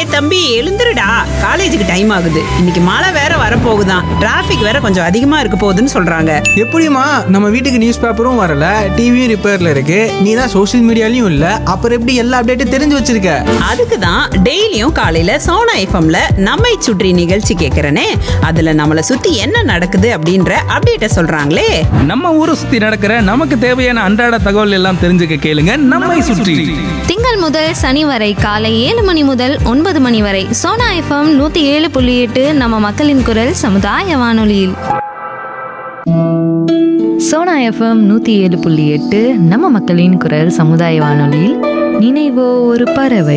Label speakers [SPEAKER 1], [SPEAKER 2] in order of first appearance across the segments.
[SPEAKER 1] டேய் தம்பி எழுந்துருடா காலேஜுக்கு டைம் ஆகுது இன்னைக்கு மழை வேற வரப்போகுதாம் டிராஃபிக் வேற கொஞ்சம் அதிகமா இருக்க போகுதுன்னு சொல்றாங்க
[SPEAKER 2] எப்படிம்மா நம்ம வீட்டுக்கு நியூஸ் பேப்பரும் வரல டிவியும் ரிப்பேர்ல இருக்கு நீ தான் சோஷியல் மீடியாலையும் இல்ல அப்புறம் எப்படி எல்லா அப்டேட்டும் தெரிஞ்சு வச்சிருக்க
[SPEAKER 1] அதுக்கு தான் டெய்லியும் காலையில சோனா எஃப்எம்ல நம்மை சுற்றி நிகழ்ச்சி கேட்கறனே அதுல நம்மளை சுத்தி என்ன நடக்குது அப்படின்ற அப்டேட்ட சொல்றாங்களே
[SPEAKER 3] நம்ம ஊரை சுத்தி நடக்கிற நமக்கு தேவையான அன்றாட தகவல் எல்லாம் தெரிஞ்சுக்க கேளுங்க நம்மை சுற்றி
[SPEAKER 4] திங்கள் முதல் சனி வரை காலை ஏழு மணி முதல் ஒன்பது மணி வரை சோனா எஃப்எம் நூத்தி ஏழு புள்ளி எட்டு நம்ம மக்களின் குரல் சமுதாய வானொலியில்
[SPEAKER 5] சோனா எஃப்எம் நூற்றி ஏழு புள்ளி எட்டு நம்ம மக்களின் குரல் சமுதாய வானொலியில் நினைவோ ஒரு பறவை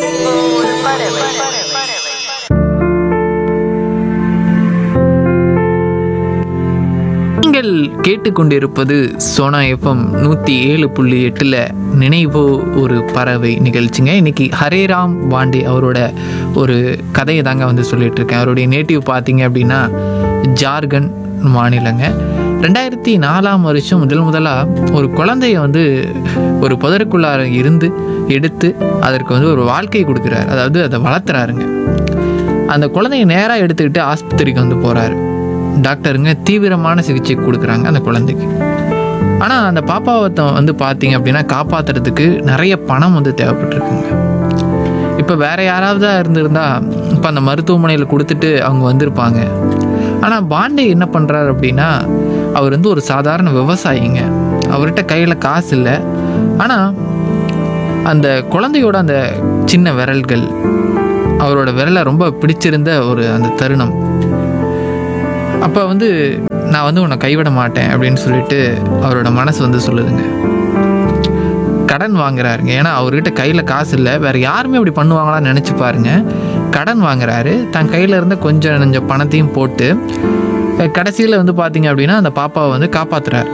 [SPEAKER 6] நீங்கள் கேட்டுக்கொண்டிருப்பது சோனா எஃப்எம் நூற்றி ஏழு புள்ளி எட்டில் நினைவோ ஒரு பறவை நிகழ்ச்சிங்க இன்னைக்கு ஹரேராம் பாண்டே அவரோட ஒரு கதையை தாங்க வந்து சொல்லிட்டு இருக்கேன் அவருடைய நேட்டிவ் பார்த்தீங்க அப்படின்னா ஜார்க்கண்ட் மாநிலங்க ரெண்டாயிரத்தி நாலாம் வருஷம் முதல் முதலாக ஒரு குழந்தைய வந்து ஒரு புதருக்குள்ளார இருந்து எடுத்து அதற்கு வந்து ஒரு வாழ்க்கை கொடுக்குறாரு அதாவது அதை வளர்த்துறாருங்க அந்த குழந்தைய நேராக எடுத்துக்கிட்டு ஆஸ்பத்திரிக்கு வந்து போகிறாரு டாக்டருங்க தீவிரமான சிகிச்சை கொடுக்குறாங்க அந்த குழந்தைக்கு ஆனால் அந்த பாப்பாவத்தை வந்து பார்த்தீங்க அப்படின்னா காப்பாற்றுறதுக்கு நிறைய பணம் வந்து தேவைப்பட்டிருக்குங்க இப்போ வேற யாராவது இருந்திருந்தா இப்போ அந்த மருத்துவமனையில் கொடுத்துட்டு அவங்க வந்திருப்பாங்க ஆனால் பாண்டே என்ன பண்ணுறாரு அப்படின்னா அவர் வந்து ஒரு சாதாரண விவசாயிங்க அவர்கிட்ட கையில் காசு இல்லை ஆனால் அந்த குழந்தையோட அந்த சின்ன விரல்கள் அவரோட விரலை ரொம்ப பிடிச்சிருந்த ஒரு அந்த தருணம் அப்போ வந்து நான் வந்து உன்னை கைவிட மாட்டேன் அப்படின்னு சொல்லிட்டு அவரோட மனசு வந்து சொல்லுதுங்க கடன் வாங்குறாருங்க ஏன்னா அவர்கிட்ட கையில் காசு இல்லை வேற யாருமே அப்படி பண்ணுவாங்களான்னு நினச்சி பாருங்க கடன் வாங்குறாரு தன் கையில் இருந்த கொஞ்சம் நெஞ்ச பணத்தையும் போட்டு கடைசியில் வந்து பார்த்தீங்க அப்படின்னா அந்த பாப்பாவை வந்து காப்பாத்துறாரு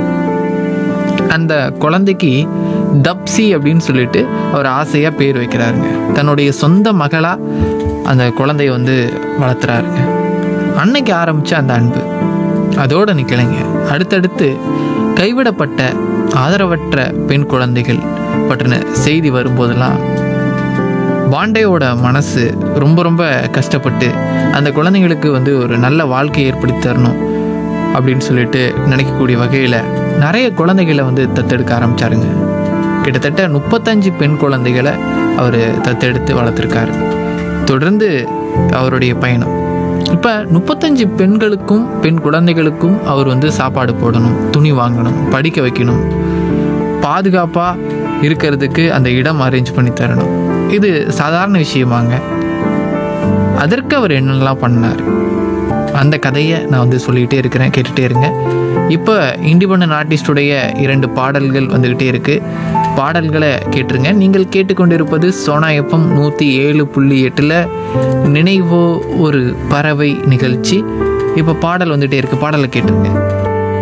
[SPEAKER 6] அந்த குழந்தைக்கு தப்சி அப்படின்னு சொல்லிட்டு அவர் ஆசையாக பேர் வைக்கிறாருங்க தன்னுடைய சொந்த மகளாக அந்த குழந்தைய வந்து வளர்த்துறாருங்க அன்னைக்கு ஆரம்பித்த அந்த அன்பு அதோடு நிற்கலைங்க அடுத்தடுத்து கைவிடப்பட்ட ஆதரவற்ற பெண் குழந்தைகள் பற்றின செய்தி வரும்போதெல்லாம் பாண்டேயோட மனசு ரொம்ப ரொம்ப கஷ்டப்பட்டு அந்த குழந்தைங்களுக்கு வந்து ஒரு நல்ல வாழ்க்கையை ஏற்படுத்தி தரணும் அப்படின்னு சொல்லிட்டு நினைக்கக்கூடிய வகையில் நிறைய குழந்தைகளை வந்து தத்தெடுக்க ஆரம்பிச்சாருங்க கிட்டத்தட்ட முப்பத்தஞ்சு பெண் குழந்தைகளை அவர் தத்தெடுத்து வளர்த்துருக்காரு தொடர்ந்து அவருடைய பயணம் இப்போ முப்பத்தஞ்சு பெண்களுக்கும் பெண் குழந்தைகளுக்கும் அவர் வந்து சாப்பாடு போடணும் துணி வாங்கணும் படிக்க வைக்கணும் பாதுகாப்பாக இருக்கிறதுக்கு அந்த இடம் அரேஞ்ச் பண்ணி தரணும் இது சாதாரண விஷயமாங்க அதற்கு அவர் என்னெல்லாம் பண்ணார் அந்த கதையை நான் வந்து சொல்லிகிட்டே இருக்கிறேன் கேட்டுகிட்டே இருங்க இப்போ இண்டிபெண்டன்ட் ஆர்டிஸ்டுடைய இரண்டு பாடல்கள் வந்துக்கிட்டே இருக்குது பாடல்களை கேட்டுருங்க நீங்கள் கேட்டுக்கொண்டிருப்பது சோனா எஃப்எம் நூற்றி ஏழு புள்ளி எட்டில் நினைவோ ஒரு பறவை நிகழ்ச்சி இப்போ பாடல் வந்துகிட்டே இருக்குது பாடலை கேட்டுருங்க